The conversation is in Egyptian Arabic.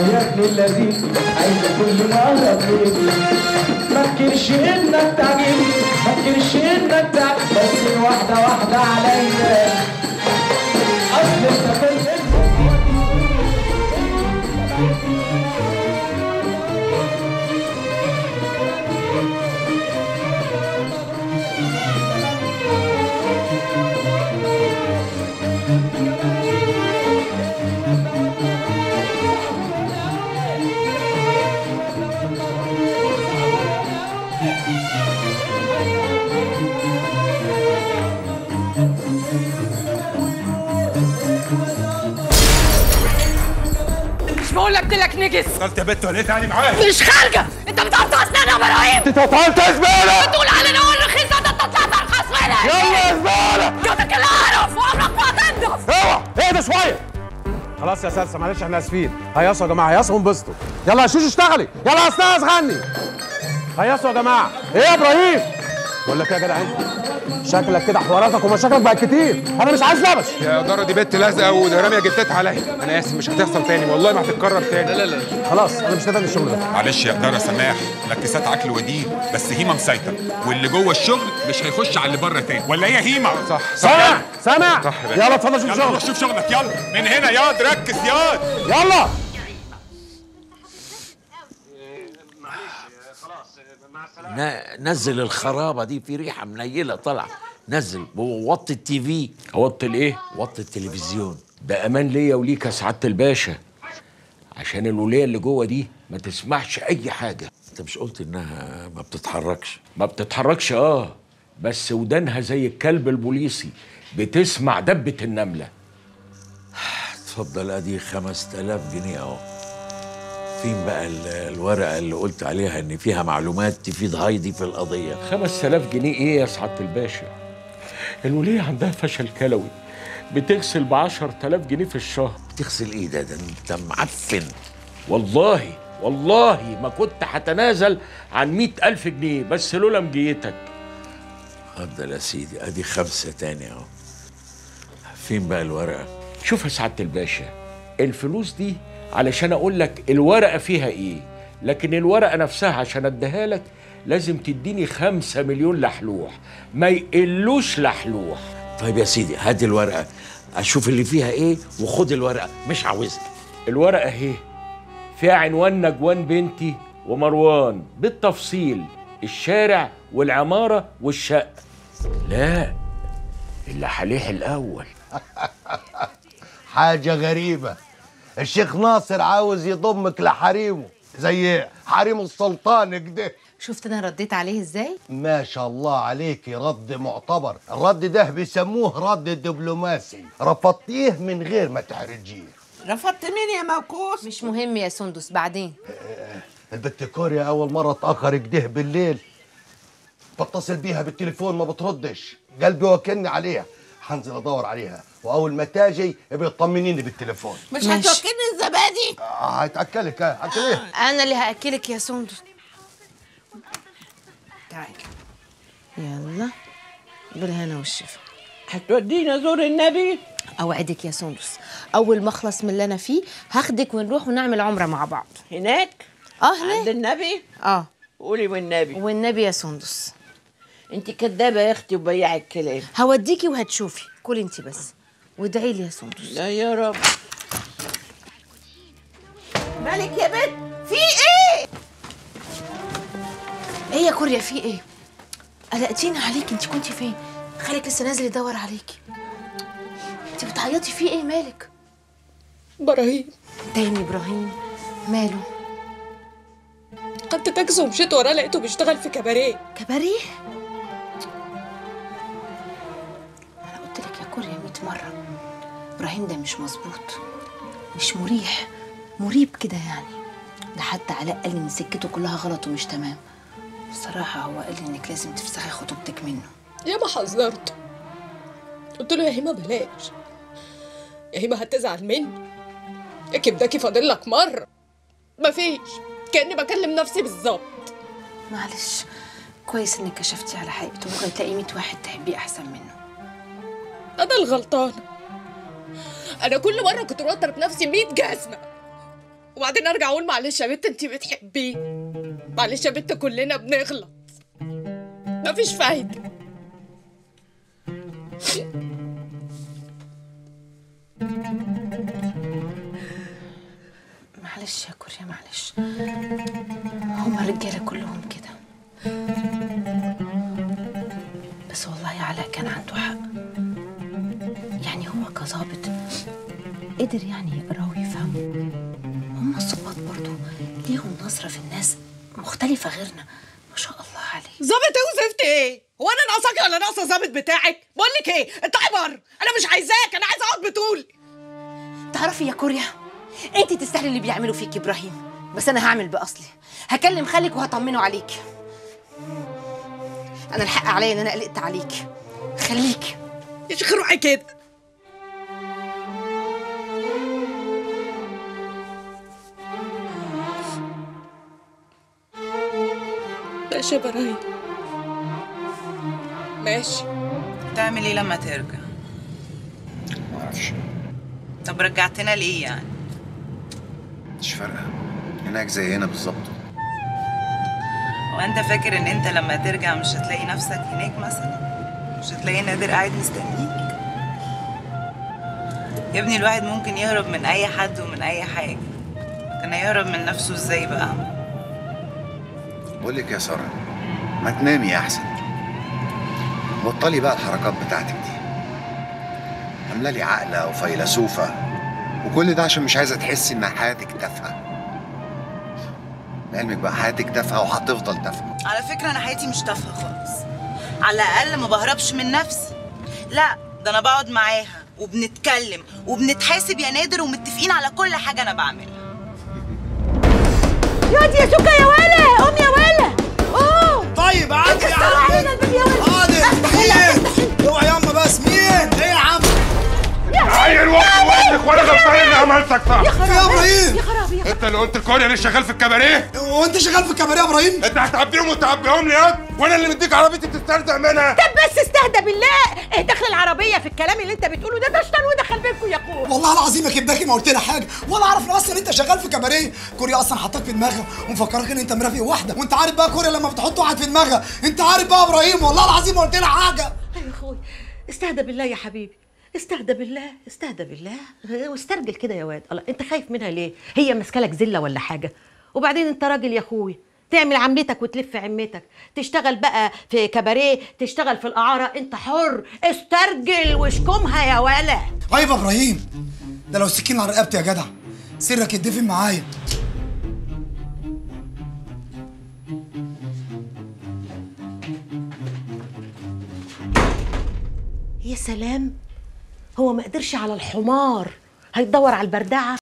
يا ابن الذين عايز كل مرة تجيني ما تكرش انك تعجبني ما تكرش انك تعجبني بس واحدة واحدة عليا اصل انت كنت مش بقول لك لك نجس قلت يا بت ولقيت يعني معاك مش خارجه انت بتقطع اسنان يا ابراهيم انت قطعت زباله بتقول على نوع الرخيصه ده انت طلعت ارخص منها يلا يا زباله جوزك اللي اعرف وعمرك ما هتنضف اوعى اهدى شويه خلاص يا سلسة معلش احنا اسفين هيصوا يا جماعه هيصوا وانبسطوا يلا يا شوشو اشتغلي يلا يا استاذ غني هيصوا يا جماعه ايه يا ابراهيم بقول لك ايه يا جدع انت شكلك كده حواراتك ومشاكلك بقت كتير انا مش عايز لبش يا جارة دي بنت لازقه وراميه جتتها عليا انا اسف مش هتحصل تاني والله ما هتتكرر تاني لا لا لا خلاص انا مش نافع الشغل ده معلش يا إدارة سماح لكسات عكل ودين بس هيما مسيطر واللي جوه الشغل مش هيخش على اللي بره تاني ولا ايه يا هيما؟ صح سامع سامع صح يا باشا. يلا اتفضل شوف يلا روح شغلك شوف شغلك يلا من هنا ياض ركز ياض يلا ن- نزل الخرابه دي في ريحه منيله طالعه نزل ووطي التي في اوطي الايه وطي التلفزيون ده امان ليا وليك يا سعاده الباشا عشان الوليه اللي جوه دي ما تسمعش اي حاجه انت مش قلت انها ما بتتحركش ما بتتحركش اه بس ودانها زي الكلب البوليسي بتسمع دبه النمله اتفضل ادي 5000 جنيه اهو فين بقى ال- الورقه اللي قلت عليها ان فيها معلومات تفيد هايدي في القضيه 5000 جنيه ايه يا سعاده الباشا الوليه عندها فشل كلوي بتغسل ب 10000 جنيه في الشهر تغسل ايه ده ده انت معفن والله والله ما كنت هتنازل عن مئة ألف جنيه بس لولا مجيتك اتفضل يا سيدي ادي خمسه تاني اهو فين بقى الورقه شوف يا سعادة الباشا الفلوس دي علشان اقول لك الورقة فيها ايه لكن الورقة نفسها عشان اديها لك لازم تديني خمسة مليون لحلوح ما يقلوش لحلوح طيب يا سيدي هات الورقه اشوف اللي فيها ايه وخد الورقه مش عاوزها الورقة اهي فيها عنوان نجوان بنتي ومروان بالتفصيل الشارع والعمارة والشقة لا اللي حليح الأول حاجة غريبة الشيخ ناصر عاوز يضمك لحريمه زي حريم السلطان كده شفت انا رديت عليه ازاي ما شاء الله عليكي رد معتبر الرد ده بيسموه رد دبلوماسي رفضتيه من غير ما تحرجيه رفضت مين يا موكوس مش مهم يا سندس بعدين البت كوريا اول مرة اتأخر كده بالليل بتصل بيها بالتليفون ما بتردش قلبي وكلني عليها هنزل ادور عليها واول ما تاجي بيطمنيني بالتليفون مش ماشي. هتوكلني الزبادي آه، هيتاكلك ها هتاكليه انا اللي هاكلك يا سندس تعالي يلا بالهنا والشفا هتودينا زور النبي اوعدك يا سندس اول ما اخلص من اللي انا فيه هاخدك ونروح ونعمل عمره مع بعض هناك اه عند هناك النبي اه قولي والنبي والنبي يا سندس انت كدابه يا اختي وبياع الكلام هوديكي وهتشوفي كلي انت بس وادعي لي يا سندس لا يا رب مالك يا بنت في ايه ايه يا كوريا في ايه قلقتيني عليك انت كنتي فين خالك لسه نازل يدور عليكي انت بتعيطي في ايه مالك ابراهيم تاني ابراهيم ماله خدت تاكسي ومشيت وراه لقيته بيشتغل في كباريه كباريه انا قلت لك يا كوريا 100 مره ابراهيم ده مش مظبوط مش مريح مريب كده يعني ده حتى علاء قال لي ان سكته كلها غلط ومش تمام بصراحه هو قال لي انك لازم تفسخي خطوبتك منه يا ما حذرته قلت له يا هيما بلاش يا هيما هتزعل مني يا كبداكي فاضل لك مره مفيش كاني بكلم نفسي بالظبط معلش كويس انك كشفتي على حقيقته ممكن تلاقي 100 واحد تحبيه احسن منه انا الغلطانه انا كل مره كنت بضرب نفسي 100 جزمه وبعدين ارجع اقول معلش يا بنت انت بتحبيه معلش يا بنت كلنا بنغلط مفيش فايده معلش يا كوريا معلش هما الرجاله كلهم كده بس والله علاء كان عنده حق يعني هو كظابط قدر يعني يقرا ويفهم هما الظباط برضو ليهم نظره في الناس مختلفه غيرنا ما شاء الله عليه ظابط ايه وزفت ايه؟ هو انا ناقصاكي ولا ناقصه ظابط بتاعك؟ بقول لك ايه؟ اطلعي بره انا مش عايزاك انا عايزه اقعد بطولي تعرفي يا كوريا انت تستاهلي اللي بيعملوا فيك ابراهيم بس انا هعمل باصلي هكلم خالك وهطمنه عليك انا الحق عليا ان انا قلقت عليك خليك يا شيخ روحي كده ماشي يا براهيم ماشي تعمل ايه لما ترجع معرفش طب رجعتنا ليه يعني مش فارقة هناك زي هنا بالظبط وانت فاكر ان انت لما ترجع مش هتلاقي نفسك هناك مثلا مش هتلاقي نادر قاعد مستنيك يا ابني الواحد ممكن يهرب من اي حد ومن اي حاجه كان هيهرب من نفسه ازاي بقى بقول لك يا سارة ما تنامي يا أحسن بطلي بقى الحركات بتاعتك دي عاملة لي عاقلة وفيلسوفة وكل ده عشان مش عايزة تحسي إن حياتك تافهة لعلمك بقى حياتك تافهة وهتفضل تافهة على فكره انا حياتي مش تافهه خالص على الاقل ما بهربش من نفسي لا ده انا بقعد معاها وبنتكلم وبنتحاسب يا نادر ومتفقين على كل حاجه انا بعملها يا دي يا سكا يا ولا قوم يا ولا قوم طيب عدي يا كسروا عم علينا الباب يا ولا حاضر مين؟ اوعى ياما بس مين؟ ايه يا عم؟ عيل وقت وقتك وانا غلطان اني عملتك صح يا ابراهيم يا خرابي يا انت اللي قلت الكون انا شغال في الكباريه وانت شغال في الكباريه يا ابراهيم انت هتعبيهم وتعبيهم لي ياض وانا اللي مديك عربيتي تسترزق منها طب بس استهدى بالله ايه دخل العربيه في الكلام اللي انت بتقوله ده ده شيطان ودخل بينكم يا اخويا والله العظيم يا كباكي ما قلت لها حاجه ولا اعرف إن اصلا انت شغال في كباريه كوريا اصلا حطاك في دماغها ومفكرك ان انت مرافق واحده وانت عارف بقى كوريا لما بتحط واحد في دماغها انت عارف بقى يا ابراهيم والله العظيم ما قلت لها حاجه ايوه يا اخويا استهدى بالله يا حبيبي استهدى بالله استهدى بالله واسترجل كده يا واد الله انت خايف منها ليه هي ماسكه لك زله ولا حاجه وبعدين انت راجل يا اخويا تعمل عمتك وتلف عمتك تشتغل بقى في كباريه تشتغل في الاعاره انت حر استرجل واشكمها يا ولا عيب يا ابراهيم ده لو سكين على رقبتي يا جدع سرك يتدفن معايا يا سلام هو ما قدرش على الحمار هيدور على البردعه